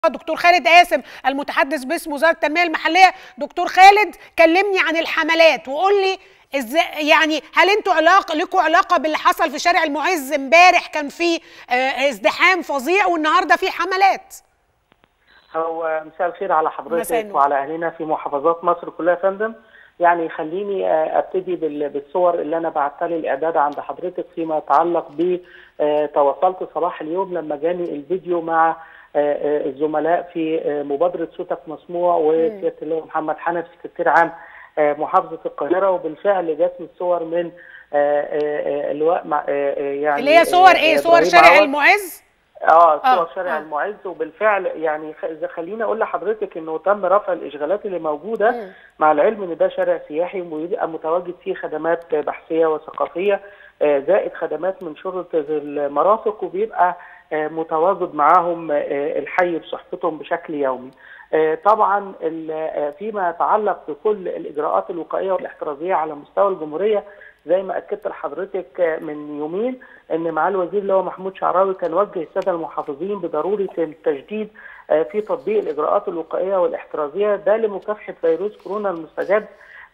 دكتور خالد قاسم المتحدث باسم وزاره التنميه المحليه دكتور خالد كلمني عن الحملات وقول لي ازاي يعني هل انتوا علاقه لكم علاقه باللي حصل في شارع المعز امبارح كان في آه، ازدحام فظيع والنهارده في حملات هو مساء الخير على مساء حضرتك النور. وعلى اهلنا في محافظات مصر كلها يا فندم يعني خليني آه، ابتدي بال- بالصور اللي انا بعتها للاعداد عند حضرتك فيما يتعلق ب آه، تواصلت صباح اليوم لما جاني الفيديو مع آه، آه، الزملاء في آه، مبادره صوتك مسموع وسياده اللواء محمد حنفي سكرتير عام آه، محافظه القاهره وبالفعل جاتني الصور من آه، آه، آه، اللواء مع- آه، آه، يعني اللي هي صور آه، ايه آه، صور إبراهيم شارع عوض. المعز اه آه، صور شارع آه. المعز وبالفعل يعني خ- إذا خليني اقول لحضرتك انه تم رفع الاشغالات اللي موجوده مم. مع العلم ان ده شارع سياحي ويبقى متواجد فيه خدمات بحثيه وثقافيه آه، زائد خدمات من شرطه المرافق وبيبقى آه، متواجد معاهم آه، الحي بصحبتهم بشكل يومي. آه، طبعا ال- آه، فيما يتعلق بكل الاجراءات الوقائيه والاحترازيه على مستوى الجمهوريه زي ما اكدت لحضرتك آه، من يومين ان معالي الوزير اللي هو محمود شعراوي كان وجه الساده المحافظين بضروره التجديد آه، في تطبيق الاجراءات الوقائيه والاحترازيه ده لمكافحه فيروس كورونا المستجد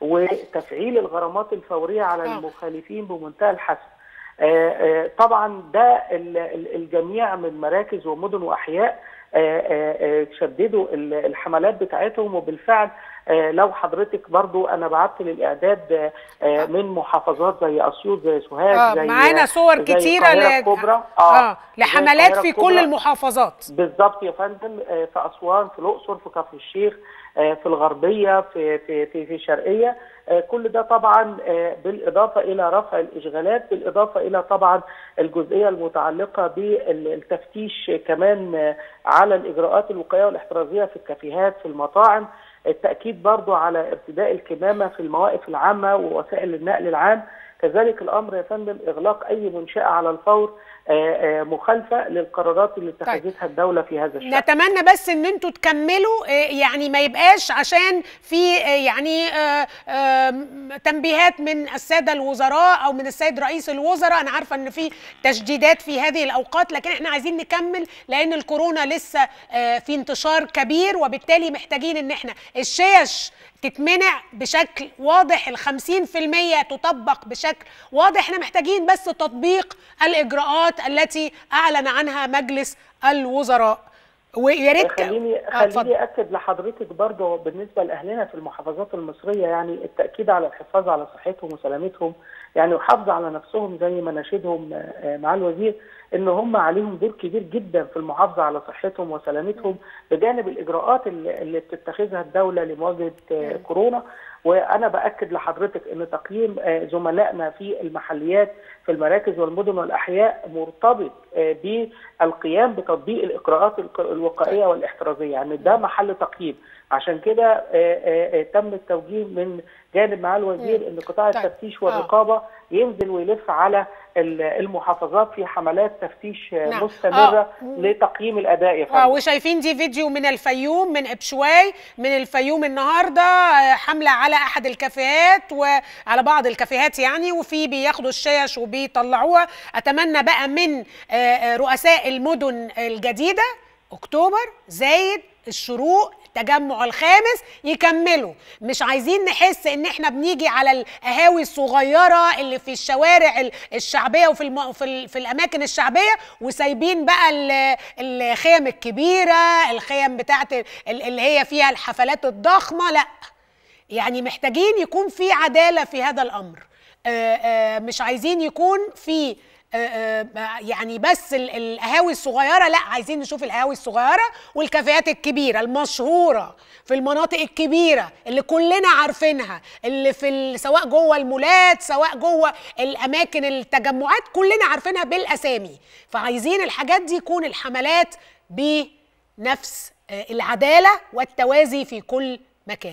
وتفعيل الغرامات الفوريه على آه. المخالفين بمنتهى الحسم. آه، آه، طبعا ده ال- ال- الجميع من مراكز ومدن واحياء آه، آه، آه، شددوا ال- الحملات بتاعتهم وبالفعل آه، لو حضرتك برضو انا بعت للاعداد آه، آه، من محافظات زي اسيوط زي سوهاج اه زي معانا صور زي كتيره القاهرة ل- الكبرى اه زي لحملات القاهرة في كل الكبرى. المحافظات بالظبط يا فندم آه، في اسوان في الاقصر في كفر الشيخ آه، في الغربيه في في في, في الشرقيه آه، كل ده طبعا آه، بالاضافه الى رفع الاشغالات بالاضافه الى طبعا الجزئيه المتعلقه بالتفتيش كمان آه، على الاجراءات الوقائيه والاحترازيه في الكافيهات في المطاعم التاكيد برضو على ارتداء الكمامه في المواقف العامه ووسائل النقل العام كذلك الامر يا فندم اغلاق اي منشاه على الفور آه، آه، مخالفه للقرارات اللي اتخذتها الدوله في هذا الشان نتمنى بس ان انتوا تكملوا آه، يعني ما يبقاش عشان في آه، يعني آه، آم، تنبيهات من الساده الوزراء او من السيد رئيس الوزراء انا عارفه ان في تشديدات في هذه الاوقات لكن احنا عايزين نكمل لان الكورونا لسه آه، في انتشار كبير وبالتالي محتاجين ان احنا الشيش تتمنع بشكل واضح ال 50% تطبق بشكل واضح احنا محتاجين بس تطبيق الاجراءات التي اعلن عنها مجلس الوزراء ويا ريت خليني آه، اتفضل. خليني اكد لحضرتك برضه بالنسبه لاهلنا في المحافظات المصريه يعني التاكيد على الحفاظ على صحتهم وسلامتهم يعني وحافظ على نفسهم زي ما ناشدهم آه، مع الوزير ان هم عليهم دور كبير جدا في المحافظه على صحتهم وسلامتهم بجانب الاجراءات اللي اللي بتتخذها الدوله لمواجهه آه، كورونا وانا باكد لحضرتك ان تقييم آه، زملائنا في المحليات في المراكز والمدن والاحياء مرتبط آه، بالقيام بتطبيق الاجراءات الق- الوقائيه والاحترازيه يعني ده محل تقييم عشان كده آه، آه، آه، تم التوجيه من جانب معالي الوزير ان قطاع طيب. التفتيش والرقابه ينزل ويلف على ال- المحافظات في حملات تفتيش آه، نعم. مستمره آه. لتقييم الاداء يا اه فندم وشايفين دي فيديو من الفيوم من ابشواي من الفيوم النهارده آه، حمله على احد الكافيهات وعلى بعض الكافيهات يعني وفي بياخدوا الشيش وبيطلعوها اتمنى بقى من آه، آه، رؤساء المدن الجديده اكتوبر زايد الشروق التجمع الخامس يكملوا مش عايزين نحس ان احنا بنيجي على القهاوي الصغيره اللي في الشوارع ال- الشعبيه وفي الم... في, ال... في الاماكن الشعبيه وسايبين بقى ال- الخيم الكبيره الخيم بتاعت ال- اللي هي فيها الحفلات الضخمه لا يعني محتاجين يكون في عداله في هذا الامر آه، آه، مش عايزين يكون في آه، آه، يعني بس ال- القهاوي الصغيره لا عايزين نشوف القهاوي الصغيره والكافيهات الكبيره المشهوره في المناطق الكبيره اللي كلنا عارفينها اللي في ال- سواء جوه المولات سواء جوه الاماكن التجمعات كلنا عارفينها بالاسامي فعايزين الحاجات دي يكون الحملات بنفس آه، العداله والتوازي في كل مكان